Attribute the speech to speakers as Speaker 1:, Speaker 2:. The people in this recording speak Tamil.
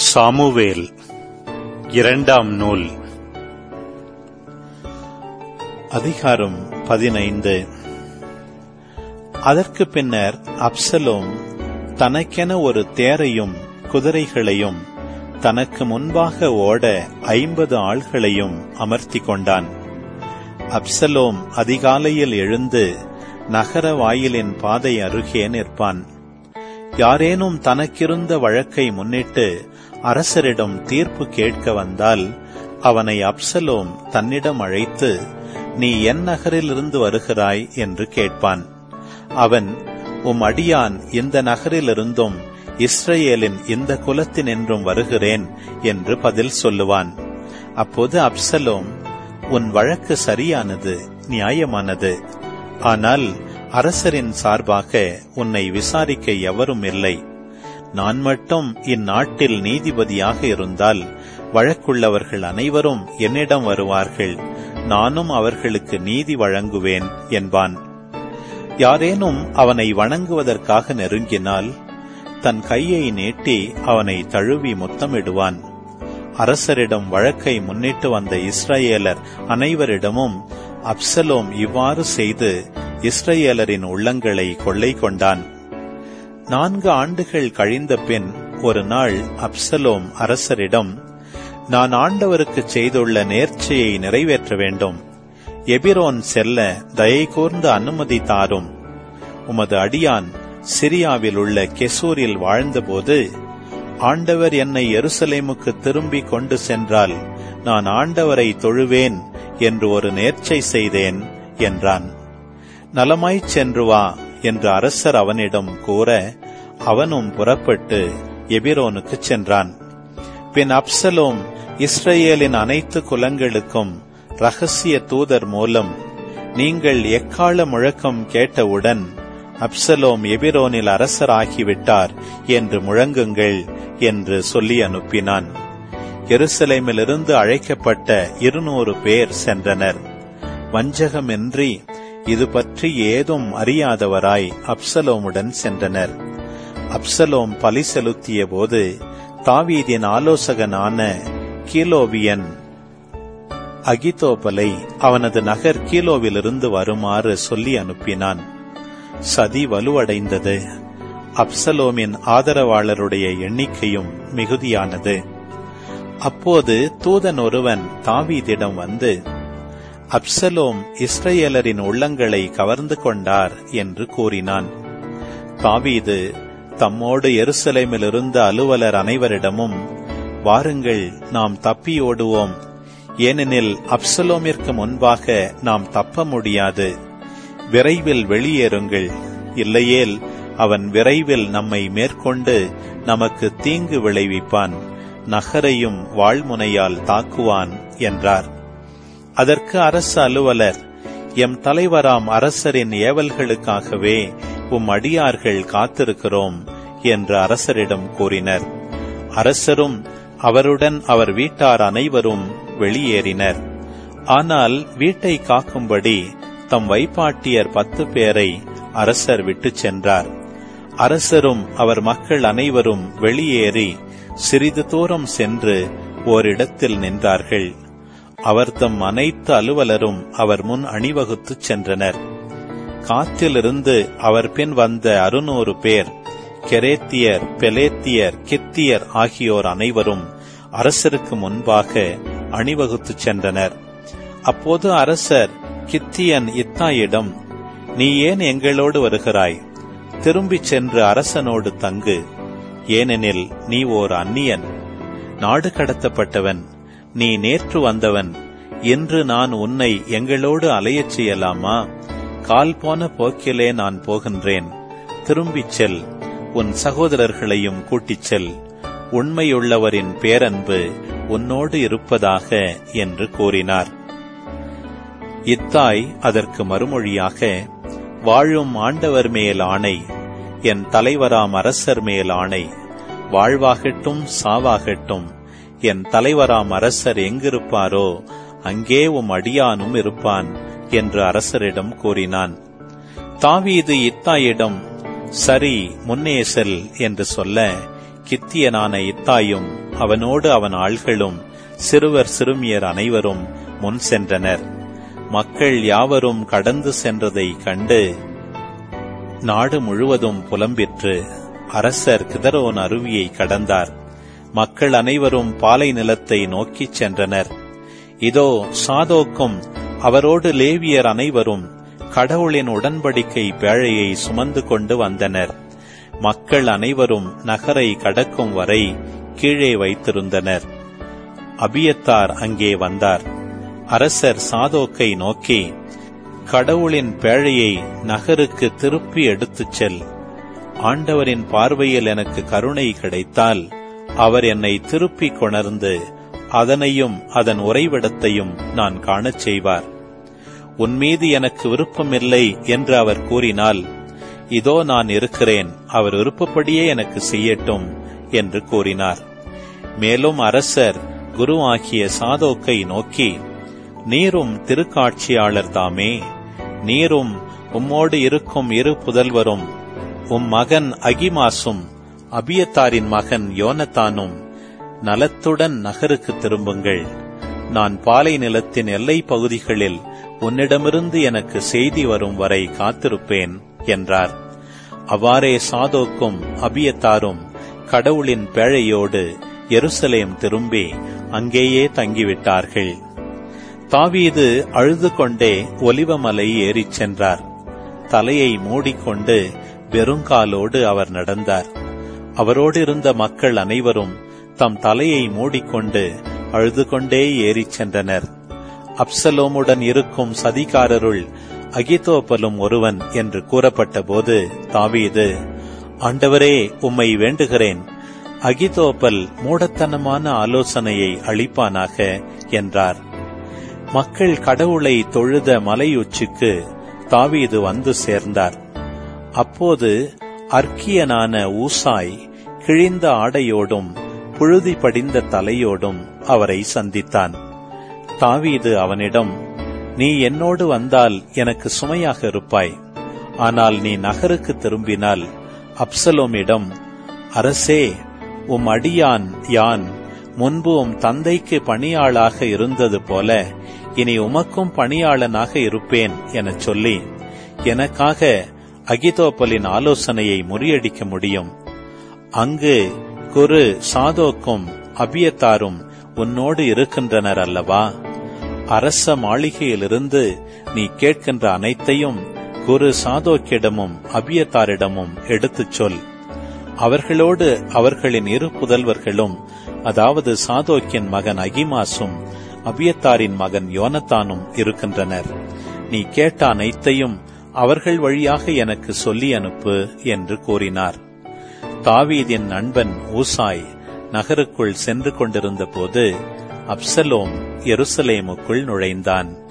Speaker 1: சாமுவேல் இரண்டாம் நூல் அதிகாரம் பதினைந்து அதற்கு பின்னர் அப்சலோம் தனக்கென ஒரு தேரையும் குதிரைகளையும் தனக்கு முன்பாக ஓட ஐம்பது ஆள்களையும் அமர்த்தி கொண்டான் அப்சலோம் அதிகாலையில் எழுந்து நகர வாயிலின் பாதை அருகே நிற்பான் யாரேனும் தனக்கிருந்த வழக்கை முன்னிட்டு அரசரிடம் தீர்ப்பு கேட்க வந்தால் அவனை அப்சலோம் தன்னிடம் அழைத்து நீ என் நகரிலிருந்து வருகிறாய் என்று கேட்பான் அவன் உம் அடியான் இந்த நகரிலிருந்தும் இஸ்ரேலின் இந்த குலத்தினின்றும் வருகிறேன் என்று பதில் சொல்லுவான் அப்போது அப்சலோம் உன் வழக்கு சரியானது நியாயமானது ஆனால் அரசரின் சார்பாக உன்னை விசாரிக்க எவரும் இல்லை நான் மட்டும் இந்நாட்டில் நீதிபதியாக இருந்தால் வழக்குள்ளவர்கள் அனைவரும் என்னிடம் வருவார்கள் நானும் அவர்களுக்கு நீதி வழங்குவேன் என்பான் யாரேனும் அவனை வணங்குவதற்காக நெருங்கினால் தன் கையை நீட்டி அவனை தழுவி முத்தமிடுவான் அரசரிடம் வழக்கை முன்னிட்டு வந்த இஸ்ரேலர் அனைவரிடமும் அப்சலோம் இவ்வாறு செய்து இஸ்ரேலரின் உள்ளங்களை கொள்ளை கொண்டான் நான்கு ஆண்டுகள் கழிந்த பின் ஒரு நாள் அப்சலோம் அரசரிடம் நான் ஆண்டவருக்கு செய்துள்ள நேர்ச்சையை நிறைவேற்ற வேண்டும் எபிரோன் செல்ல தயை கூர்ந்து அனுமதி தாரும் உமது அடியான் சிரியாவில் உள்ள கெசூரில் வாழ்ந்தபோது ஆண்டவர் என்னை எருசலேமுக்கு திரும்பி கொண்டு சென்றால் நான் ஆண்டவரை தொழுவேன் என்று ஒரு நேர்ச்சை செய்தேன் என்றான் நலமாய்ச் சென்று வா என்று அரசர் அவனிடம் கூற அவனும் புறப்பட்டு எபிரோனுக்கு சென்றான் பின் அப்சலோம் இஸ்ரேலின் அனைத்து குலங்களுக்கும் ரகசிய தூதர் மூலம் நீங்கள் எக்கால முழக்கம் கேட்டவுடன் அப்சலோம் எபிரோனில் அரசராகிவிட்டார் என்று முழங்குங்கள் என்று சொல்லி அனுப்பினான் எருசலேமிலிருந்து அழைக்கப்பட்ட இருநூறு பேர் சென்றனர் வஞ்சகமின்றி இது பற்றி ஏதும் அறியாதவராய் அப்சலோமுடன் சென்றனர் அப்சலோம் பலி செலுத்திய போது தாவீதின் ஆலோசகனான கீலோவியன் அகிதோபலை அவனது நகர் கீலோவிலிருந்து வருமாறு சொல்லி அனுப்பினான் சதி வலுவடைந்தது அப்சலோமின் ஆதரவாளருடைய எண்ணிக்கையும் மிகுதியானது அப்போது தூதன் ஒருவன் தாவீதிடம் வந்து அப்சலோம் இஸ்ரேலரின் உள்ளங்களை கவர்ந்து கொண்டார் என்று கூறினான் தாவீது தம்மோடு எருசலேமில் இருந்த அலுவலர் அனைவரிடமும் வாருங்கள் நாம் தப்பியோடுவோம் ஏனெனில் அப்சலோமிற்கு முன்பாக நாம் தப்ப முடியாது விரைவில் வெளியேறுங்கள் இல்லையேல் அவன் விரைவில் நம்மை மேற்கொண்டு நமக்கு தீங்கு விளைவிப்பான் நகரையும் வாழ்முனையால் தாக்குவான் என்றார் அதற்கு அரசு அலுவலர் எம் தலைவராம் அரசரின் ஏவல்களுக்காகவே உம் அடியார்கள் காத்திருக்கிறோம் என்று அரசரிடம் கூறினர் அரசரும் அவருடன் அவர் வீட்டார் அனைவரும் வெளியேறினர் ஆனால் வீட்டை காக்கும்படி தம் வைப்பாட்டியர் பத்து பேரை அரசர் விட்டுச் சென்றார் அரசரும் அவர் மக்கள் அனைவரும் வெளியேறி சிறிது தூரம் சென்று ஓரிடத்தில் நின்றார்கள் அவர் தம் அனைத்து அலுவலரும் அவர் முன் அணிவகுத்துச் சென்றனர் காத்திலிருந்து அவர் பின் வந்த அறுநூறு பேர் கெரேத்தியர் பெலேத்தியர் கித்தியர் ஆகியோர் அனைவரும் அரசருக்கு முன்பாக அணிவகுத்துச் சென்றனர் அப்போது அரசர் கித்தியன் இத்தாயிடம் நீ ஏன் எங்களோடு வருகிறாய் திரும்பிச் சென்று அரசனோடு தங்கு ஏனெனில் நீ ஓர் அந்நியன் நாடு கடத்தப்பட்டவன் நீ நேற்று வந்தவன் இன்று நான் உன்னை எங்களோடு அலையச் செய்யலாமா கால் போன போக்கிலே நான் போகின்றேன் திரும்பிச் செல் உன் சகோதரர்களையும் கூட்டிச் செல் உண்மையுள்ளவரின் பேரன்பு உன்னோடு இருப்பதாக என்று கூறினார் இத்தாய் அதற்கு மறுமொழியாக வாழும் ஆண்டவர் மேல் ஆணை என் தலைவராம் அரசர் மேல் ஆணை வாழ்வாகட்டும் சாவாகட்டும் என் தலைவராம் அரசர் எங்கிருப்பாரோ அங்கே உம் அடியானும் இருப்பான் என்று அரசரிடம் கூறினான் தாவீது இத்தாயிடம் சரி முன்னே செல் என்று சொல்ல கித்தியனான இத்தாயும் அவனோடு அவன் ஆள்களும் சிறுவர் சிறுமியர் அனைவரும் முன் சென்றனர் மக்கள் யாவரும் கடந்து சென்றதை கண்டு நாடு முழுவதும் புலம்பிற்று அரசர் கிதரோன் அருவியை கடந்தார் மக்கள் அனைவரும் பாலை நிலத்தை நோக்கிச் சென்றனர் இதோ சாதோக்கும் அவரோடு லேவியர் அனைவரும் கடவுளின் உடன்படிக்கை பேழையை சுமந்து கொண்டு வந்தனர் மக்கள் அனைவரும் நகரை கடக்கும் வரை கீழே வைத்திருந்தனர் அபியத்தார் அங்கே வந்தார் அரசர் சாதோக்கை நோக்கி கடவுளின் பேழையை நகருக்கு திருப்பி எடுத்துச் செல் ஆண்டவரின் பார்வையில் எனக்கு கருணை கிடைத்தால் அவர் என்னை திருப்பிக் கொணர்ந்து அதனையும் அதன் உறைவிடத்தையும் நான் காணச் செய்வார் உன்மீது எனக்கு விருப்பமில்லை என்று அவர் கூறினால் இதோ நான் இருக்கிறேன் அவர் விருப்பப்படியே எனக்கு செய்யட்டும் என்று கூறினார் மேலும் அரசர் குரு ஆகிய சாதோக்கை நோக்கி நீரும் திருக்காட்சியாளர் தாமே நீரும் உம்மோடு இருக்கும் இரு புதல்வரும் உம் மகன் அகிமாசும் அபியத்தாரின் மகன் யோனத்தானும் நலத்துடன் நகருக்கு திரும்புங்கள் நான் பாலை நிலத்தின் எல்லை பகுதிகளில் உன்னிடமிருந்து எனக்கு செய்தி வரும் வரை காத்திருப்பேன் என்றார் அவ்வாறே சாதோக்கும் அபியத்தாரும் கடவுளின் பேழையோடு எருசலேம் திரும்பி அங்கேயே தங்கிவிட்டார்கள் தாவீது அழுது கொண்டே ஒலிவமலை ஏறிச் சென்றார் தலையை மூடிக்கொண்டு வெறுங்காலோடு அவர் நடந்தார் அவரோடு இருந்த மக்கள் அனைவரும் தம் தலையை மூடிக்கொண்டு அழுது கொண்டே ஏறிச் சென்றனர் அப்சலோமுடன் இருக்கும் சதிகாரருள் அகிதோப்பலும் ஒருவன் என்று கூறப்பட்ட போது தாவீது ஆண்டவரே உம்மை வேண்டுகிறேன் அகிதோப்பல் மூடத்தனமான ஆலோசனையை அளிப்பானாக என்றார் மக்கள் கடவுளை தொழுத மலையுச்சிக்கு தாவீது வந்து சேர்ந்தார் அப்போது அர்க்கியனான ஊசாய் கிழிந்த ஆடையோடும் புழுதி படிந்த தலையோடும் அவரை சந்தித்தான் தாவீது அவனிடம் நீ என்னோடு வந்தால் எனக்கு சுமையாக இருப்பாய் ஆனால் நீ நகருக்கு திரும்பினால் அப்சலோமிடம் அரசே உம் அடியான் யான் முன்பு உம் தந்தைக்கு பணியாளாக இருந்தது போல இனி உமக்கும் பணியாளனாக இருப்பேன் எனச் சொல்லி எனக்காக அகிதோப்பலின் ஆலோசனையை முறியடிக்க முடியும் அங்கு குரு சாதோக்கும் அபியத்தாரும் உன்னோடு இருக்கின்றனர் அல்லவா அரச மாளிகையிலிருந்து நீ கேட்கின்ற அனைத்தையும் குரு சாதோக்கிடமும் அபியத்தாரிடமும் எடுத்துச் சொல் அவர்களோடு அவர்களின் இரு புதல்வர்களும் அதாவது சாதோக்கின் மகன் அகிமாசும் அபியத்தாரின் மகன் யோனத்தானும் இருக்கின்றனர் நீ கேட்ட அனைத்தையும் அவர்கள் வழியாக எனக்கு சொல்லி அனுப்பு என்று கூறினார் தாவீதின் நண்பன் ஊசாய் நகருக்குள் சென்று கொண்டிருந்த போது அப்சலோம் எருசலேமுக்குள் நுழைந்தான்